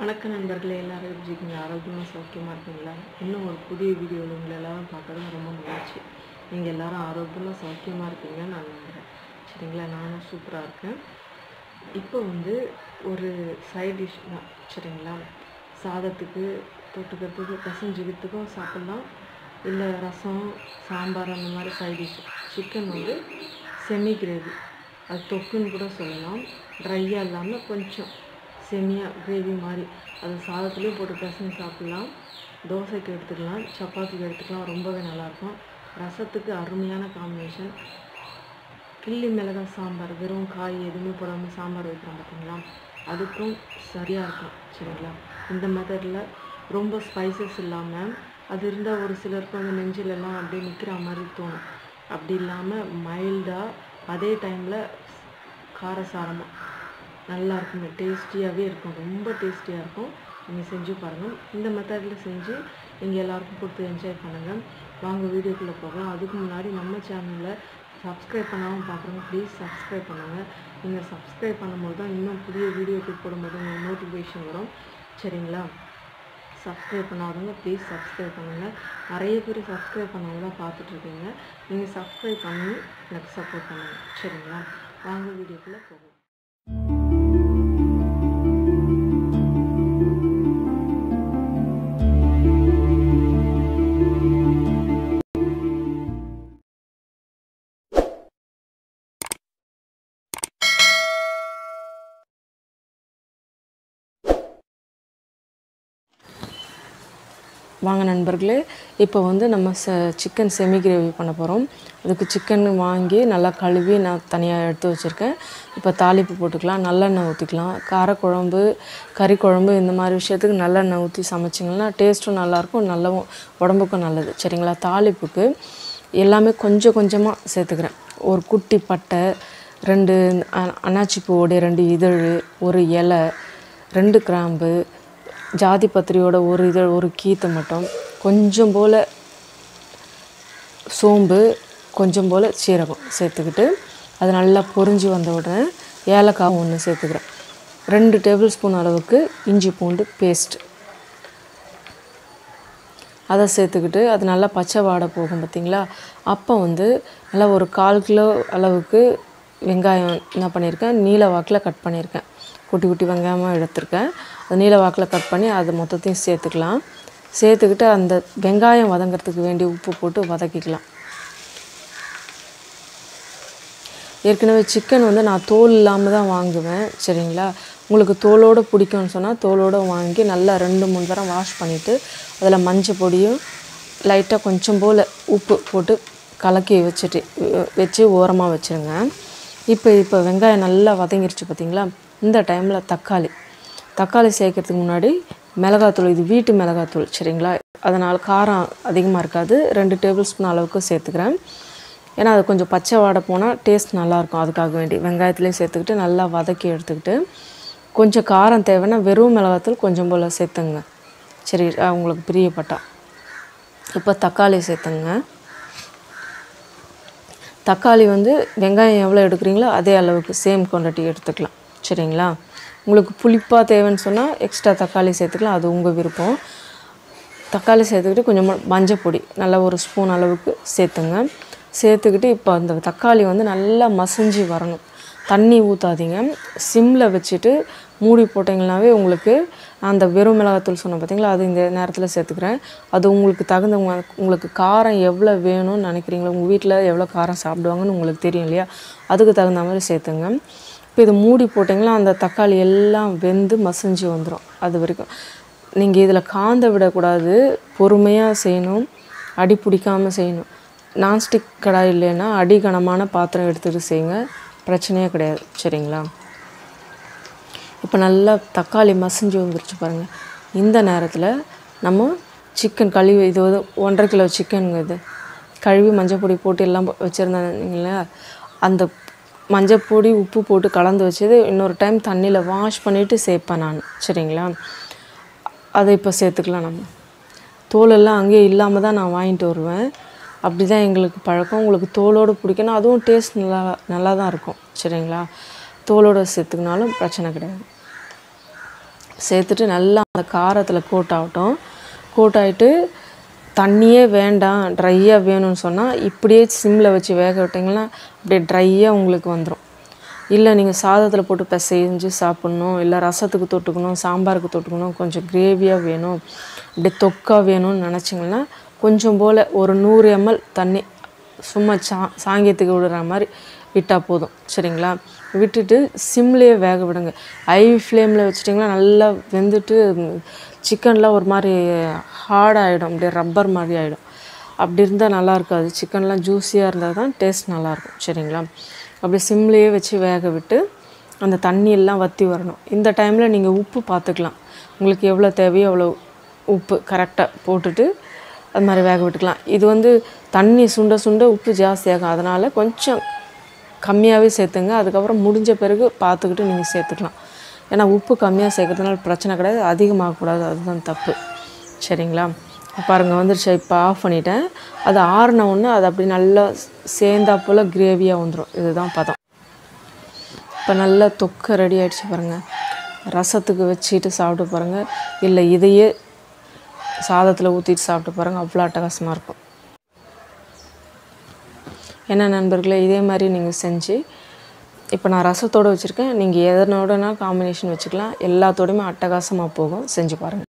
வணக்கம் நண்பர்களே எல்லாரும் எப்படி இருக்கீங்க ஆரோக்கியமாக சௌக்கியமாக இருக்கீங்களா இன்னும் ஒரு புதிய வீடியோவில் உங்களை எல்லாரும் பார்க்கறது ரொம்ப மகிழ்ச்சி நீங்கள் எல்லாரும் ஆரோக்கியமாக சௌக்கியமாக இருக்கீங்கன்னு நான் நம்புகிறேன் சரிங்களா நானும் சூப்பராக இருக்கேன் இப்போ வந்து ஒரு சைட் டிஷ் தான் சரிங்களா சாதத்துக்கு தொட்டுக்கிறதுக்கு பசஞ்சுக்கிறதுக்கும் சாப்பிட்லாம் இல்லை ரசம் சாம்பார் அந்த மாதிரி சைட் டிஷ் சிக்கன் வந்து செமி கிரேவி அது தொக்குன்னு கூட சொல்லலாம் ட்ரையாக இல்லாமல் கொஞ்சம் செமியாக கிரேவி மாதிரி அது சாதத்துலேயும் போட்டு பிசைஞ்சு சாப்பிட்லாம் தோசைக்கு எடுத்துக்கலாம் சப்பாத்திக்கு எடுத்துக்கலாம் ரொம்பவே நல்லாயிருக்கும் ரசத்துக்கு அருமையான காம்பினேஷன் கிள்ளி மிளகாய் சாம்பார் வெறும் காய் எதுவுமே போடாமல் சாம்பார் வைக்கிறோம் பார்த்தீங்களா அதுக்கும் சரியாக இருக்கும் சரிங்களா இந்த மெத்தடில் ரொம்ப ஸ்பைசஸ் இல்லாமல் அது இருந்தால் ஒரு சிலருக்கு வந்து நெஞ்சிலெல்லாம் அப்படியே நிற்கிற மாதிரி தோணும் அப்படி இல்லாமல் மைல்டாக அதே டைமில் காரசாரமாக நல்லா இருக்குங்க டேஸ்டியாகவே இருக்கும் ரொம்ப டேஸ்டியாக இருக்கும் நீங்கள் செஞ்சு பாருங்கள் இந்த மெத்தடில் செஞ்சு நீங்கள் எல்லாருக்கும் கொடுத்து என்ஜாய் பண்ணுங்கள் வாங்க வீடியோக்குள்ளே போகலாம் அதுக்கு முன்னாடி நம்ம சேனலில் சப்ஸ்கிரைப் பண்ணாமல் பார்க்குறவங்க ப்ளீஸ் சப்ஸ்கிரைப் பண்ணுங்கள் நீங்கள் சப்ஸ்கிரைப் பண்ணும்போது தான் இன்னும் புதிய வீடியோக்கு போடும்போது உங்களுக்கு நோட்டிஃபிகேஷன் வரும் சரிங்களா சப்ஸ்கிரைப் பண்ணாதவங்க ப்ளீஸ் சப்ஸ்கிரைப் பண்ணுங்கள் நிறைய பேர் சப்ஸ்கிரைப் பண்ணவங்க தான் பார்த்துட்ருக்கீங்க நீங்கள் சப்ஸ்கிரைப் பண்ணி எனக்கு சப்போர்ட் பண்ணுங்கள் சரிங்களா வாங்க வீடியோக்குள்ளே போகலாம் வாங்க நண்பர்களே இப்போ வந்து நம்ம ச சிக்கன் செமி கிரேவி பண்ண போகிறோம் அதுக்கு சிக்கன் வாங்கி நல்லா கழுவி நான் தனியாக எடுத்து வச்சுருக்கேன் இப்போ தாளிப்பு போட்டுக்கலாம் நல்லெண்ணெய் ஊற்றிக்கலாம் காரக்குழம்பு கறி குழம்பு இந்த மாதிரி விஷயத்துக்கு நல்லெண்ணெய் ஊற்றி சமைச்சிங்கன்னா டேஸ்ட்டும் நல்லாயிருக்கும் நல்லவும் உடம்புக்கும் நல்லது சரிங்களா தாளிப்புக்கு எல்லாமே கொஞ்சம் கொஞ்சமாக சேர்த்துக்கிறேன் ஒரு குட்டி பட்டை ரெண்டு அ- அன்னாச்சி பூவோடைய ரெண்டு இதழ் ஒரு இலை ரெண்டு கிராம்பு ஜாதி பத்திரியோட ஒரு இதழ் ஒரு கீத்து மட்டும் கொஞ்சம் போல் சோம்பு கொஞ்சம் போல் சீரகம் சேர்த்துக்கிட்டு அது நல்லா பொரிஞ்சு வந்த உடனே ஏலக்காய் ஒன்று சேர்த்துக்கிறேன் ரெண்டு டேபிள் ஸ்பூன் அளவுக்கு இஞ்சி பூண்டு பேஸ்ட் அதை சேர்த்துக்கிட்டு அது நல்லா பச்சை வாடை போகும் பார்த்தீங்களா அப்போ வந்து நல்லா ஒரு கால் கிலோ அளவுக்கு வெங்காயம் என்ன பண்ணியிருக்கேன் நீல வாக்கில் கட் பண்ணியிருக்கேன் குட்டி குட்டி வெங்காயமாக எடுத்திருக்கேன் அது நீல வாக்கில் கட் பண்ணி அது மொத்தத்தையும் சேர்த்துக்கலாம் சேர்த்துக்கிட்டு அந்த வெங்காயம் வதங்கிறதுக்கு வேண்டிய உப்பு போட்டு வதக்கிக்கலாம் ஏற்கனவே சிக்கன் வந்து நான் தோல் இல்லாமல் தான் வாங்குவேன் சரிங்களா உங்களுக்கு தோலோடு பிடிக்கும்னு சொன்னால் தோலோடு வாங்கி நல்லா ரெண்டு மூணு தரம் வாஷ் பண்ணிவிட்டு அதில் மஞ்சள் பொடியும் லைட்டாக கொஞ்சம் போல் உப்பு போட்டு கலக்கி வச்சுட்டு வெ- வச்சு ஓரமாக வச்சுருங்க இப்போ இப்போ வெங்காயம் நல்லா வதங்கிருச்சு பார்த்தீங்களா இந்த டைமில் தக்காளி தக்காளி சேர்க்கறதுக்கு முன்னாடி மிளகாத்தூள் இது வீட்டு மிளகாத்தூள் சரிங்களா அதனால் காரம் அதிகமாக இருக்காது ரெண்டு டேபிள் ஸ்பூன் அளவுக்கு சேர்த்துக்கிறேன் ஏன்னா அது கொஞ்சம் பச்சை வாடை போனால் டேஸ்ட் நல்லாயிருக்கும் அதுக்காக வேண்டி வெங்காயத்துலேயும் சேர்த்துக்கிட்டு நல்லா வதக்கி எடுத்துக்கிட்டு கொஞ்சம் காரம் தேவைன்னா வெறும் மிளகாத்தூள் கொஞ்சம் போல் சேர்த்துங்க சரி அஹ் உங்களுக்கு பிரியப்பட்டா இப்போ தக்காளி சேர்த்துங்க தக்காளி வந்து வெங்காயம் எவ்வளோ எடுக்கிறீங்களோ அதே அளவுக்கு சேம் குவான்டிட்டி எடுத்துக்கலாம் சரிங்களா உங்களுக்கு புளிப்பாக தேவைன்னு சொன்னால் எக்ஸ்ட்ரா தக்காளி சேர்த்துக்கலாம் அது உங்கள் விருப்பம் தக்காளி சேர்த்துக்கிட்டு கொஞ்சமாக மஞ்சள் பொடி நல்லா ஒரு ஸ்பூன் அளவுக்கு சேர்த்துங்க சேர்த்துக்கிட்டு இப்போ அந்த தக்காளி வந்து நல்லா மசிஞ்சு வரணும் தண்ணி ஊற்றாதீங்க சிம்மில் வச்சுட்டு மூடி போட்டிங்கனாவே உங்களுக்கு அந்த வெறும் மிளகாத்தூள் சொன்னேன் பார்த்தீங்களா அது இந்த நேரத்தில் சேர்த்துக்கிறேன் அது உங்களுக்கு தகுந்த உங்க- உங்களுக்கு காரம் எவ்வளோ வேணும்னு நினைக்கிறீங்களோ உங்கள் வீட்டில் எவ்வளோ காரம் சாப்பிடுவாங்கன்னு உங்களுக்கு தெரியும் இல்லையா அதுக்கு தகுந்த மாதிரி சேர்த்துங்க இப்போ இது மூடி போட்டிங்கன்னா அந்த தக்காளி எல்லாம் வெந்து மசிஞ்சு வந்துடும் அது வரைக்கும் நீங்கள் இதில் காந்த விடக்கூடாது பொறுமையாக செய்யணும் அடி பிடிக்காமல் செய்யணும் நான்ஸ்டிக் கடாய் இல்லைன்னா அடி கனமான பாத்திரம் எடுத்துகிட்டு செய்யுங்க பிரச்சனையே கிடையாது சரிங்களா இப்போ நல்லா தக்காளி மசிஞ்சு வந்துருச்சு பாருங்கள் இந்த நேரத்தில் நம்ம சிக்கன் கழுவி இது வந்து ஒன்றரை கிலோ சிக்கனுங்க இது கழுவி மஞ்சள் பொடி போட்டு எல்லாம் வச்சுருந்தாங்களா அந்த மஞ்சள் பொடி உப்பு போட்டு கலந்து வச்சது இன்னொரு டைம் தண்ணியில் வாஷ் பண்ணிவிட்டு சேர்ப்பேன் நான் சரிங்களா அதை இப்போ சேர்த்துக்கலாம் நம்ம தோலெல்லாம் அங்கேயே இல்லாமல் தான் நான் வாங்கிட்டு வருவேன் அப்படி தான் எங்களுக்கு பழக்கம் உங்களுக்கு தோலோடு பிடிக்கணும் அதுவும் டேஸ்ட் நல்லா நல்லா தான் இருக்கும் சரிங்களா தோலோடு சேர்த்துக்கினாலும் பிரச்சனை கிடையாது சேர்த்துட்டு நல்லா அந்த காரத்தில் கோட் ஆகட்டும் கோட் ஆகிட்டு தண்ணியே வேண்டாம் ட்ரையாக வேணும்னு சொன்னால் இப்படியே சிம்மில் வச்சு வேக விட்டிங்கன்னா அப்படியே ட்ரையாக உங்களுக்கு வந்துடும் இல்லை நீங்கள் சாதத்தில் போட்டு பிசைஞ்சு சாப்பிட்ணும் இல்லை ரசத்துக்கு தொட்டுக்கணும் சாம்பாருக்கு தொட்டுக்கணும் கொஞ்சம் கிரேவியாக வேணும் அப்படியே தொக்கா வேணும்னு நினச்சிங்கன்னா கொஞ்சம் போல் ஒரு நூறு எம்எல் தண்ணி சும்மா சா சாங்கியத்துக்கு விடுற மாதிரி விட்டால் போதும் சரிங்களா விட்டுட்டு சிம்லேயே வேக விடுங்க ஹை ஃப்ளேமில் வச்சிட்டிங்கன்னா நல்லா வெந்துட்டு சிக்கன்லாம் ஒரு மாதிரி ஹார்ட் ஆகிடும் அப்படியே ரப்பர் மாதிரி ஆகிடும் அப்படி இருந்தால் நல்லா இருக்காது சிக்கன்லாம் ஜூஸியாக இருந்தால் தான் டேஸ்ட் நல்லாயிருக்கும் சரிங்களா அப்படியே சிம்லேயே வச்சு வேக விட்டு அந்த தண்ணி எல்லாம் வற்றி வரணும் இந்த டைமில் நீங்கள் உப்பு பார்த்துக்கலாம் உங்களுக்கு எவ்வளோ தேவையோ அவ்வளோ உப்பு கரெக்டாக போட்டுட்டு அது மாதிரி வேக விட்டுக்கலாம் இது வந்து தண்ணி சுண்ட சுண்ட உப்பு ஜாஸ்தியாகும் அதனால் கொஞ்சம் கம்மியாகவே சேர்த்துங்க அதுக்கப்புறம் முடிஞ்ச பிறகு பார்த்துக்கிட்டு நீங்கள் சேர்த்துக்கலாம் ஏன்னா உப்பு கம்மியாக சேர்க்கறதுனால பிரச்சனை கிடையாது அதிகமாகக்கூடாது அதுதான் தப்பு சரிங்களா பாருங்கள் வந்துருச்சு இப்போ ஆஃப் பண்ணிட்டேன் அது ஆறின உடனே அது அப்படி நல்லா சேர்ந்தா போல் கிரேவியாக வந்துடும் இதுதான் பதம் இப்போ நல்லா தொக்கு ரெடி ஆகிடுச்சு பாருங்கள் ரசத்துக்கு வச்சுட்டு சாப்பிட்டு பாருங்கள் இல்லை இதையே சாதத்தில் ஊற்றிட்டு சாப்பிட்டு பாருங்கள் அவ்வளோ அட்டகாசமாக இருக்கும் என்ன நண்பர்களே இதே மாதிரி நீங்கள் செஞ்சு இப்போ நான் ரசத்தோடு வச்சுருக்கேன் நீங்கள் எதனோடனா காம்பினேஷன் வச்சுக்கலாம் எல்லாத்தோடையுமே அட்டகாசமாக போகும் செஞ்சு பாருங்கள்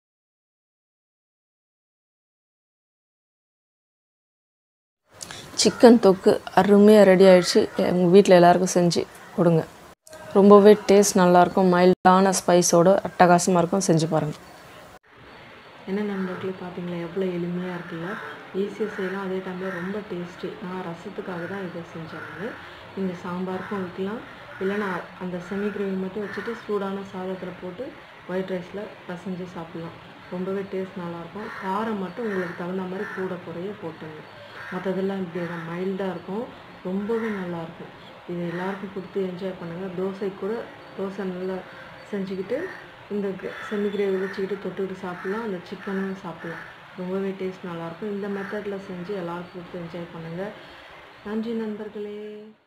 சிக்கன் தொக்கு அருமையாக ரெடி ஆயிடுச்சு எங்கள் வீட்டில் எல்லாருக்கும் செஞ்சு கொடுங்க ரொம்பவே டேஸ்ட் நல்லாயிருக்கும் மைல்டான ஸ்பைஸோட அட்டகாசமாக இருக்கும் செஞ்சு பாருங்கள் என்ன நண்பர்களே பார்த்தீங்களா எவ்வளோ எளிமையாக இருக்குல்ல ஈஸியாக செய்யலாம் அதே டைமில் ரொம்ப டேஸ்டி நான் ரசத்துக்காக தான் இதை செஞ்சேன் நான் நீங்கள் சாம்பாருக்கும் வைக்கலாம் இல்லைன்னா அந்த செமி கிரேவி மட்டும் வச்சுட்டு சூடான சாதத்தில் போட்டு ஒயிட் ரைஸில் பசைஞ்சு சாப்பிட்லாம் ரொம்பவே டேஸ்ட் நல்லாயிருக்கும் காரம் மட்டும் உங்களுக்கு தகுந்த மாதிரி கூட குறைய போட்டுங்க மற்றதெல்லாம் இப்படி தான் மைல்டாக இருக்கும் ரொம்பவே நல்லாயிருக்கும் இது எல்லாருக்கும் கொடுத்து என்ஜாய் பண்ணுங்கள் தோசை கூட தோசை நல்லா செஞ்சுக்கிட்டு இந்த செமி கிரேவி வச்சுக்கிட்டு தொட்டுக்கிட்டு சாப்பிட்லாம் அந்த சிக்கனும் சாப்பிட்லாம் ரொம்பவே டேஸ்ட் நல்லாயிருக்கும் இந்த மெத்தடில் செஞ்சு எல்லாருக்கும் கொடுத்து என்ஜாய் பண்ணுங்கள் நன்றி நண்பர்களே